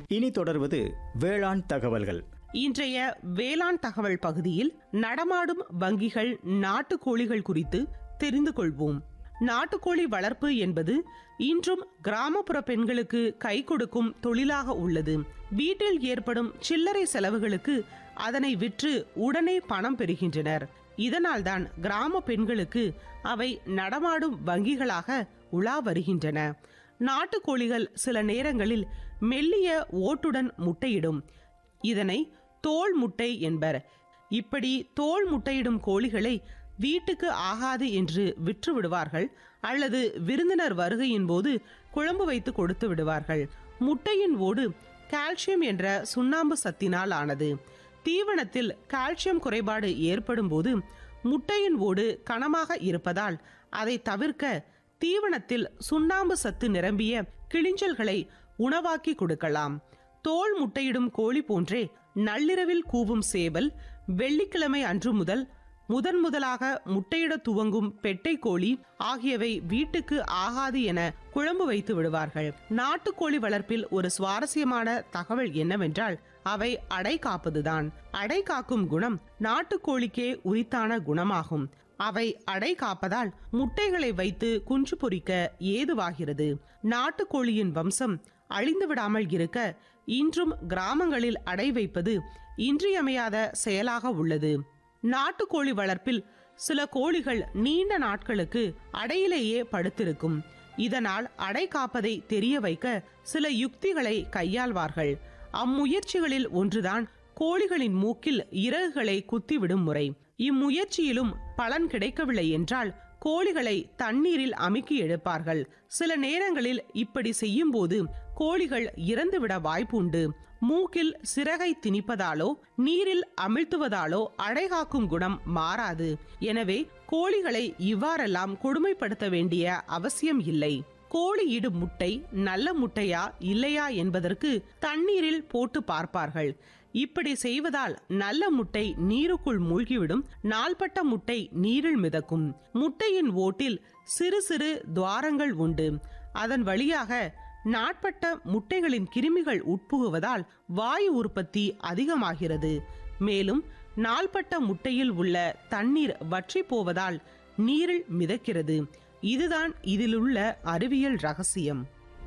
இனி தொடர்வது வேளாண் தகவல்கள் இன்றைய வேளாண் தகவல் பகுதியில் நடமாடும் வங்கிகள் நாட்டுக்கோழிகள் குறித்து தெரிந்து கொள்வோம் நாட்டுக்கோழி வளர்ப்பு என்பது இன்றும் கிராமப்புற பெண்களுக்கு கை கொடுக்கும் தொழிலாக உள்ளது வீட்டில் ஏற்படும் சில்லறை செலவுகளுக்கு அதனை விற்று உடனே பணம் பெறுகின்றனர் இதனால்தான் கிராம பெண்களுக்கு அவை நடமாடும் வங்கிகளாக உலா வருகின்றன நாட்டுக்கோழிகள் சில நேரங்களில் மெல்லிய ஓட்டுடன் முட்டையிடும் இதனை தோல் முட்டை என்பர் இப்படி தோல் முட்டையிடும் கோழிகளை வீட்டுக்கு ஆகாது என்று விற்று விடுவார்கள் அல்லது விருந்தினர் வருகையின் போது குழம்பு வைத்து கொடுத்து விடுவார்கள் முட்டையின் ஓடு கால்சியம் என்ற சுண்ணாம்பு சத்தினால் ஆனது தீவனத்தில் கால்சியம் குறைபாடு ஏற்படும் போது முட்டையின் ஓடு கனமாக இருப்பதால் அதை தவிர்க்க தீவனத்தில் சுண்ணாம்பு சத்து நிரம்பிய கிளிஞ்சல்களை உணவாக்கி கொடுக்கலாம் தோல் முட்டையிடும் கோழி போன்றே நள்ளிரவில் கூவும் சேவல் வெள்ளிக்கிழமை அன்று முதல் முதன் முதலாக முட்டையிட துவங்கும் பெட்டை கோழி ஆகியவை வீட்டுக்கு ஆகாது என குழம்பு வைத்து விடுவார்கள் நாட்டுக்கோழி வளர்ப்பில் ஒரு சுவாரஸ்யமான தகவல் என்னவென்றால் அவை அடை காப்பதுதான் அடை காக்கும் குணம் நாட்டுக்கோழிக்கே உரித்தான குணமாகும் அவை அடை காப்பதால் முட்டைகளை வைத்து குஞ்சு பொரிக்க ஏதுவாகிறது நாட்டுக்கோழியின் வம்சம் அழிந்து விடாமல் இருக்க இன்றும் கிராமங்களில் அடை வைப்பது இன்றியமையாத செயலாக உள்ளது நாட்டுக்கோழி வளர்ப்பில் சில கோழிகள் நீண்ட நாட்களுக்கு அடையிலேயே படுத்திருக்கும் இதனால் அடை காப்பதை தெரிய வைக்க சில யுக்திகளை கையாள்வார்கள் அம்முயற்சிகளில் ஒன்றுதான் கோழிகளின் மூக்கில் இறகுகளை குத்திவிடும் முறை இம்முயற்சியிலும் பலன் கிடைக்கவில்லை என்றால் கோழிகளை தண்ணீரில் அமுக்கி எடுப்பார்கள் சில நேரங்களில் இப்படி செய்யும் போது கோழிகள் இறந்துவிட வாய்ப்புண்டு மூக்கில் சிறகை திணிப்பதாலோ நீரில் அமிழ்த்துவதாலோ அடைகாக்கும் குணம் மாறாது எனவே கோழிகளை இவ்வாறெல்லாம் கொடுமைப்படுத்த வேண்டிய அவசியம் இல்லை கோழி இடும் முட்டை நல்ல முட்டையா இல்லையா என்பதற்கு தண்ணீரில் போட்டு பார்ப்பார்கள் இப்படி செய்வதால் நல்ல முட்டை நீருக்குள் மூழ்கிவிடும் நாள்பட்ட முட்டை நீரில் மிதக்கும் முட்டையின் ஓட்டில் சிறு சிறு துவாரங்கள் உண்டு அதன் வழியாக நாட்பட்ட முட்டைகளின் கிருமிகள் உட்புகுவதால் வாயு உற்பத்தி அதிகமாகிறது மேலும் நாள்பட்ட முட்டையில் உள்ள தண்ணீர் வற்றி போவதால் நீரில் மிதக்கிறது இதுதான் இதிலுள்ள அறிவியல் ரகசியம்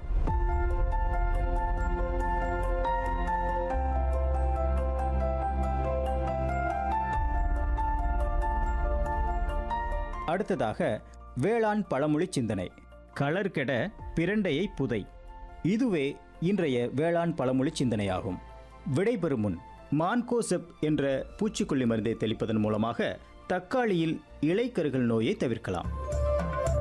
அடுத்ததாக வேளாண் பழமொழி சிந்தனை களர் கெட பிரண்டையை புதை இதுவே இன்றைய வேளாண் பழமொழி சிந்தனையாகும் விடைபெறும் முன் மான்கோசெப் என்ற பூச்சிக்கொல்லி மருந்தை தெளிப்பதன் மூலமாக தக்காளியில் இலைக்கருகள் நோயை தவிர்க்கலாம்